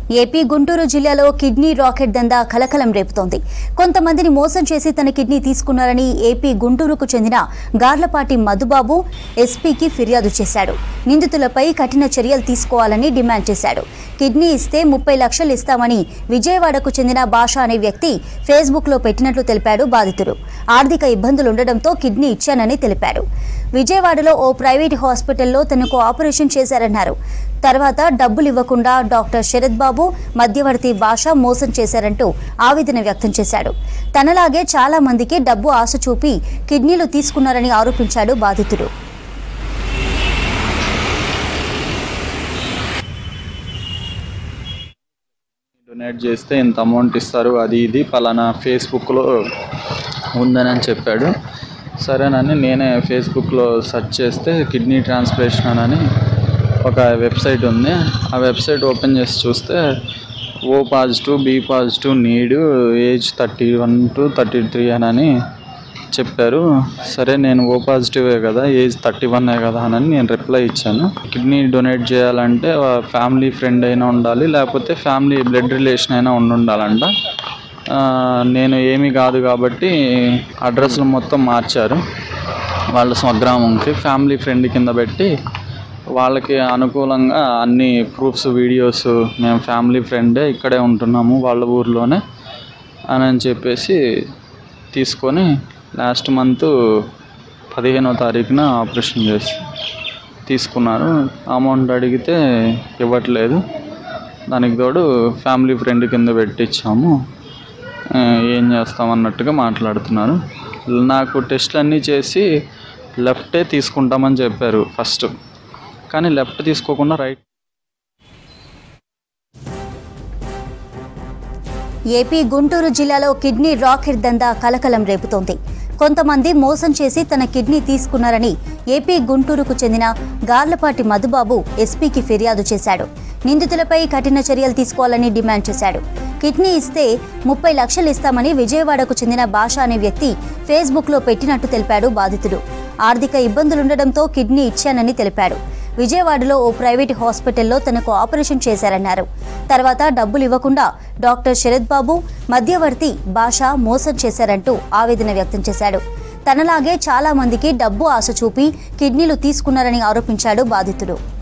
AP Guntur జిల్లాలో kidney racket దందా కలకలం రేపుతోంది కొంతమందిని మోసం చేసి తన కిడ్నీ తీసుకున్నారని ఏపీ గుంటూరుకు చెందిన గార్లపాటి మధుబాబు ఎస్పీకి ఫిర్యాదు చేశాడు నిందితులపై కఠిన చర్యలు తీసుకోవాలని డిమాండ్ చేశాడు కిడ్నీ ఇస్తే ముప్పై లక్షలు ఇస్తామని విజయవాడకు చెందిన భాష అనే వ్యక్తి ఫేస్బుక్లో పెట్టినట్లు తెలిపాడు బాధితుడు ఆర్థిక ఇబ్బందులుండడంతో కిడ్నీ ఇచ్చానని తెలిపాడు విజయవాడలో ఓ ప్రైవేట్ హాస్పిటల్లో తనకు ఆపరేషన్ చేశారన్నారు తర్వాత డబ్బులు ఇవ్వకుండా డాక్టర్ శరత్ బాబు మధ్యవర్తి భాష మోసం చేశారంటూ ఆవేదన వ్యక్తం చేశాడు తనలాగే చాలా మందికి డబ్బు ఆశ చూపి కిడ్నీలు తీసుకున్నారని ఆరోపించాడు బాధితుడు డొనేట్ చేస్తే ఇంత అమౌంట్ ఇస్తారు అది ఇది పలానా ఫేస్బుక్లో ఉందని అని చెప్పాడు సరేనని నేనే ఫేస్బుక్లో సెర్చ్ చేస్తే కిడ్నీ ట్రాన్స్ప్లేషన్ అని ఒక వెబ్సైట్ ఉంది ఆ వెబ్సైట్ ఓపెన్ చేసి చూస్తే O positive B positive need age thirty one to thirty three అని చెప్పారు సరే నేను ఓ పాజిటివే కదా ఏజ్ థర్టీ వన్నే కదా అని నేను రిప్లై ఇచ్చాను కిడ్నీ డొనేట్ చేయాలంటే ఫ్యామిలీ ఫ్రెండ్ అయినా ఉండాలి లేకపోతే ఫ్యామిలీ బ్లడ్ రిలేషన్ అయినా ఉండి ఉండాలంట ఆ, నేను ఏమీ కాదు కాబట్టి అడ్రస్లు మొత్తం మార్చారు వాళ్ళ స్వగ్రామంకి ఫ్యామిలీ ఫ్రెండ్ కింద పెట్టి వాళ్ళకి అనుకూలంగా అన్ని ప్రూఫ్స్ వీడియోస్ మేము ఫ్యామిలీ ఫ్రెండే ఇక్కడే ఉంటున్నాము వాళ్ళ ఊర్లోనే అని అని చెప్పేసి తీసుకొని లాస్ట్ మంత్ పదిహేనో తారీఖున ఆపరేషన్ చేసి తీసుకున్నారు అమౌంట్ అడిగితే ఇవ్వట్లేదు దానికి తోడు ఫ్యామిలీ ఫ్రెండ్ కింద పెట్టించాము ఆ, ఏం చేస్తామన్నట్టుగా మాట్లాడుతున్నారు నాకు టెస్ట్లు అన్నీ చేసి లెఫ్టే తీసుకుంటామని చెప్పారు ఫస్ట్ కానీ లెఫ్ట్ తీసుకోకుండా రైట్ ఏపీ గుంటూరు జిల్లాలో కిడ్నీ రాకెట్ దందా కలకలం రేపుతోంది కొంతమంది మోసం చేసి తన కిడ్నీ తీసుకున్నారని ఏపీ గుంటూరుకు చెందిన గార్లపాటి మధుబాబు ఎస్పీకి ఫిర్యాదు చేశాడు నిందితులపై కఠిన చర్యలు తీసుకోవాలని డిమాండ్ చేశాడు కిడ్నీ ఇస్తే ముప్పై లక్షలు ఇస్తామని విజయవాడకు చెందిన భాష అనే వ్యక్తి ఫేస్బుక్లో పెట్టినట్టు తెలిపాడు బాధితుడు ఆర్థిక ఇబ్బందులుండడంతో కిడ్నీ ఇచ్చానని తెలిపాడు విజయవాడలో ఓ ప్రైవేట్ హాస్పిటల్లో తనకు ఆపరేషన్ చేశారన్నారు తర్వాత డబ్బులు ఇవ్వకుండా డాక్టర్ శరత్ బాబు మధ్యవర్తి భాష మోసం చేశారంటూ ఆవేదన వ్యక్తం చేశాడు తనలాగే చాలా మందికి డబ్బు ఆశ చూపి కిడ్నీలు తీసుకున్నారని ఆరోపించాడు బాధితుడు